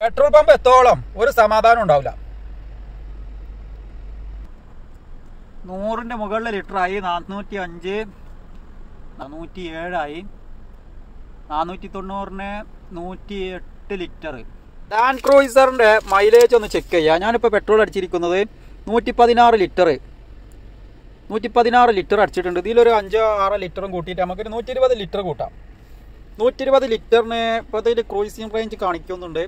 petrol pump എത്തോളം ഒരു സമാധാനം ഉണ്ടാവില്ല നൂറിന്റെ മുകളിൽ ലിറ്ററായി നാനൂറ്റി അഞ്ച് നാനൂറ്റി ഏഴായി നാനൂറ്റി തൊണ്ണൂറിന് നൂറ്റി എട്ട് ലിറ്റർ ലാൻഡ് ക്രൂയിസറിന്റെ മൈലേജ് ഒന്ന് ചെക്ക് ചെയ്യാം ഞാനിപ്പോൾ പെട്രോൾ അടിച്ചിരിക്കുന്നത് നൂറ്റി പതിനാറ് ലിറ്റർ നൂറ്റി പതിനാറ് ലിറ്റർ അടിച്ചിട്ടുണ്ട് ഇതിലൊരു അഞ്ചോ ആറോ ലിറ്ററും കൂട്ടിയിട്ട് നമുക്കൊരു നൂറ്റി ഇരുപത് ലിറ്റർ കൂട്ടാം നൂറ്റി ഇരുപത് ലിറ്ററിന് ഇപ്പോൾ ഇതിൽ ക്രൂയിസിങ് റേഞ്ച് കാണിക്കുന്നുണ്ട്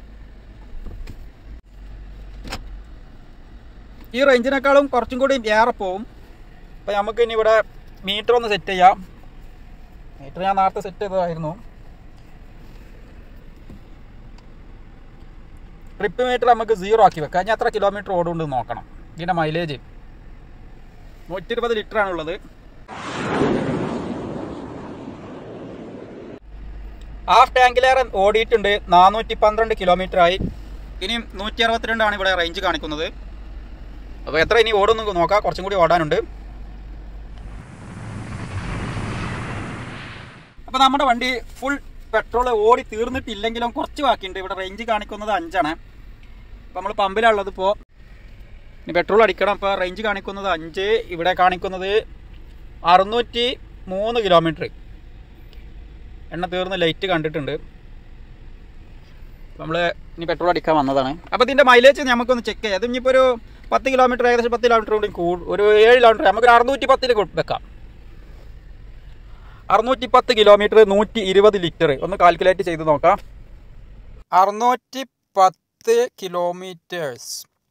ഈ റേഞ്ചിനേക്കാളും കുറച്ചും കൂടി ഏറെ പോവും അപ്പോൾ നമുക്ക് ഇനി ഇവിടെ മീറ്റർ ഒന്ന് സെറ്റ് ചെയ്യാം മീറ്റർ ഞാൻ നേരത്തെ സെറ്റ് ചെയ്തതായിരുന്നു ട്രിപ്പ് മീറ്റർ നമുക്ക് സീറോ ആക്കി വെക്കാം ഞാൻ എത്ര കിലോമീറ്റർ ഓടുണ്ട് നോക്കണം ഇതിൻ്റെ മൈലേജ് നൂറ്റി ഇരുപത് ലിറ്റർ ആണുള്ളത് ഹാഫ് ടാങ്കിലേറെ ഓടിയിട്ടുണ്ട് നാനൂറ്റി പന്ത്രണ്ട് കിലോമീറ്റർ ആയി ഇനി നൂറ്റി അറുപത്തിരണ്ടാണ് ഇവിടെ റേഞ്ച് കാണിക്കുന്നത് അപ്പോൾ എത്ര ഇനി ഓടുന്നു നോക്കാം കുറച്ചും കൂടി ഓടാനുണ്ട് അപ്പോൾ നമ്മുടെ വണ്ടി ഫുൾ പെട്രോൾ ഓടി തീർന്നിട്ടില്ലെങ്കിലും കുറച്ച് ബാക്കിയുണ്ട് ഇവിടെ റേഞ്ച് കാണിക്കുന്നത് അഞ്ചാണ് അപ്പോൾ നമ്മൾ പമ്പിലുള്ളത് ഇപ്പോൾ ഇനി പെട്രോൾ അടിക്കണം അപ്പോൾ റേഞ്ച് കാണിക്കുന്നത് അഞ്ച് ഇവിടെ കാണിക്കുന്നത് അറുന്നൂറ്റി മൂന്ന് കിലോമീറ്റർ എണ്ണ തീർന്ന് ലൈറ്റ് കണ്ടിട്ടുണ്ട് നമ്മൾ ഇനി പെട്രോൾ അടിക്കാൻ വന്നതാണ് അപ്പോൾ ഇതിൻ്റെ മൈലേജ് നമുക്കൊന്ന് ചെക്ക് ചെയ്യാം അത് ഇനിയിപ്പോൾ ഒരു പത്ത് കിലോമീറ്റർ ഏകദേശം പത്ത് കിലോമീറ്റർ കൂടി കൂടും ഒരു ഏഴ് കിലോമീറ്റർ നമുക്കൊരു അറുന്നൂറ്റി പത്തിൽ വെക്കാം അറുന്നൂറ്റി പത്ത് കിലോമീറ്റർ നൂറ്റി ഇരുപത് ലിറ്റർ ഒന്ന് കാൽക്കുലേറ്റ് ചെയ്ത് നോക്കാം അറുന്നൂറ്റി പത്ത് കിലോമീറ്റേഴ്സ്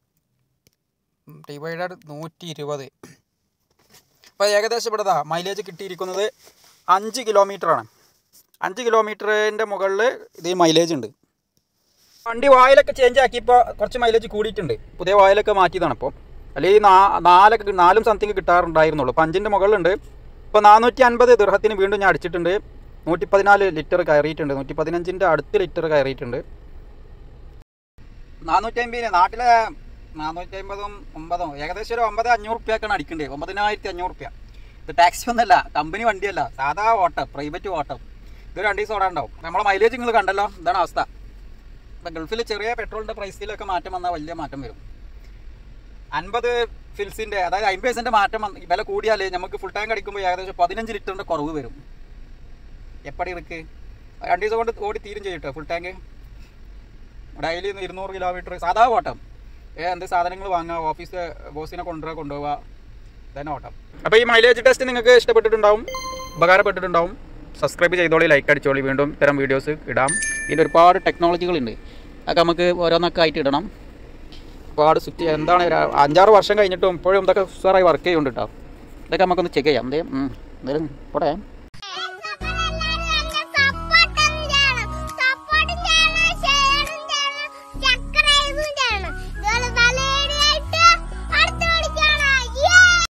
ഡിവൈഡഡ് നൂറ്റി ഇരുപത് അപ്പോൾ ഏകദേശം ഇവിടെ മൈലേജ് കിട്ടിയിരിക്കുന്നത് അഞ്ച് കിലോമീറ്ററാണ് അഞ്ച് കിലോമീറ്ററിൻ്റെ മുകളിൽ ഇത് മൈലേജ് ഉണ്ട് വണ്ടി വായിലൊക്കെ ചേഞ്ച് ആക്കിയപ്പോൾ കുറച്ച് മൈലേജ് കൂടിയിട്ടുണ്ട് പുതിയ വായിലൊക്കെ മാറ്റിയതാണ് ഇപ്പോൾ അല്ലെങ്കിൽ നാ നാലൊക്കെ നാലും സംതിങ് കിട്ടാറുണ്ടായിരുന്നുള്ളൂ അപ്പോൾ അഞ്ചിൻ്റെ മുകളിലുണ്ട് ഇപ്പോൾ നാനൂറ്റി അൻപത് ദൃഹത്തിന് വീണ്ടും ഞാൻ അടിച്ചിട്ടുണ്ട് നൂറ്റി പതിനാല് ലിറ്റർ കയറിയിട്ടുണ്ട് നൂറ്റി പതിനഞ്ചിൻ്റെ അടുത്ത് ലിറ്റർ കയറിയിട്ടുണ്ട് നാനൂറ്റി അമ്പതിന് നാട്ടിലെ നാനൂറ്റി അമ്പതും ഒമ്പതും ഏകദേശം ഒരു ഒമ്പത് അഞ്ഞൂറ് റുപ്യൊക്കെയാണ് അടിക്കേണ്ടത് ഒമ്പതിനായിരത്തി അഞ്ഞൂറ് റുപ്യ ഇത് ടാക്സി ഒന്നല്ല കമ്പനി വണ്ടിയല്ല സാധാ ഓട്ടം പ്രൈവറ്റ് ഓട്ടം ഇത് രണ്ട് ദിവസം ഓടാണ്ടാവും നമ്മളെ മൈലേജ് നിങ്ങൾ കണ്ടല്ലോ ഇതാണ് അവസ്ഥ ഇപ്പം ഗൾഫിൽ ചെറിയ പെട്രോളിൻ്റെ പ്രൈസിലൊക്കെ മാറ്റം വന്നാൽ വലിയ മാറ്റം വരും അൻപത് ഫിൽസിൻ്റെ അതായത് അമ്പത് പെർസെൻറ്റ് മാറ്റം വന്ന് വില കൂടിയാൽ നമുക്ക് ഫുൾ ടാങ്ക് അടിക്കുമ്പോൾ ഏകദേശം പതിനഞ്ച് ലിറ്ററിൻ്റെ കുറവ് വരും എപ്പടി ഇറക്ക് രണ്ട് ദിവസം കൊണ്ട് ഓടി തീരും ചെയ്യട്ടോ ഫുൾ ടാങ്ക് ഡെയിലി ഇരുന്നൂറ് കിലോമീറ്റർ സാധാ ഓട്ടം ഏ എന്ത് സാധനങ്ങൾ വാങ്ങുക ഓഫീസ് ബോസിനെ കൊണ്ടുവരിക കൊണ്ടുപോവുക ഇതന്നെ ഓട്ടം അപ്പോൾ ഈ മൈലേജ് ടെസ്റ്റ് നിങ്ങൾക്ക് ഇഷ്ടപ്പെട്ടിട്ടുണ്ടാവും ഉപകാരപ്പെട്ടിട്ടുണ്ടാവും സബ്സ്ക്രൈബ് ചെയ്തോളി ലൈക്ക് അടിച്ചോളി വീണ്ടും ഇത്തരം വീഡിയോസ് ഇടാം ഇതിൻ്റെ ഒരുപാട് ടെക്നോളജികളുണ്ട് അതൊക്കെ നമുക്ക് ഓരോന്നൊക്കെ ആയിട്ട് ഇടണം ഒരുപാട് സ്വിച്ച് എന്താണ് ഒരു അഞ്ചാറ് വർഷം കഴിഞ്ഞിട്ടും ഇപ്പോഴും ഇതൊക്കെ ഉസാറായി വർക്ക് ചെയ്യുന്നുണ്ട് കേട്ടോ ഇതൊക്കെ നമുക്കൊന്ന് ചെക്ക് ചെയ്യാം എന്തേ എന്തായാലും പോട്ടെ